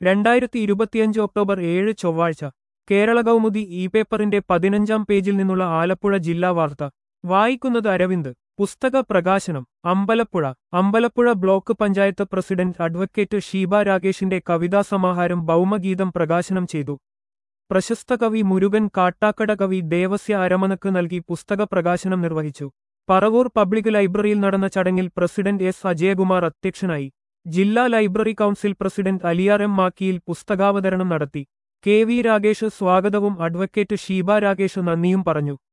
രണ്ടായിരത്തി ഇരുപത്തിയഞ്ച് ഒക്ടോബർ ഏഴ് ചൊവ്വാഴ്ച കേരള കൗമുദി ഇ പേപ്പറിന്റെ പതിനഞ്ചാം പേജിൽ നിന്നുള്ള ആലപ്പുഴ ജില്ലാ വാർത്ത വായിക്കുന്നത് അരവിന്ദ് പുസ്തക പ്രകാശനം Ambalappuzha Ambalappuzha block panchayat president advocate Sheeba രാകേഷിന്റെ കവിതാ സമാഹാരം ഭൗമഗീതം പ്രകാശനം ചെയ്തു പ്രശസ്ത കവി മുരുകൻ കാട്ടാക്കട കവി ദേവസ്യ അരമനക്ക് നൽകി പുസ്തക പ്രകാശനം നിർവഹിച്ചു പറവൂർ പബ്ലിക് ലൈബ്രറിയിൽ നടന്ന ചടങ്ങിൽ പ്രസിഡന്റ് എസ് അജയകുമാർ അധ്യക്ഷനായി ജില്ലാ library council president Aliyar M Makkiyil പുസ്തകാവതരണം നടത്തി കെ വി രാഗേഷ് സ്വാഗതവും അഡ്വക്കേറ്റ് ഷീബ രാഗേഷ് നന്ദിയും പറഞ്ഞു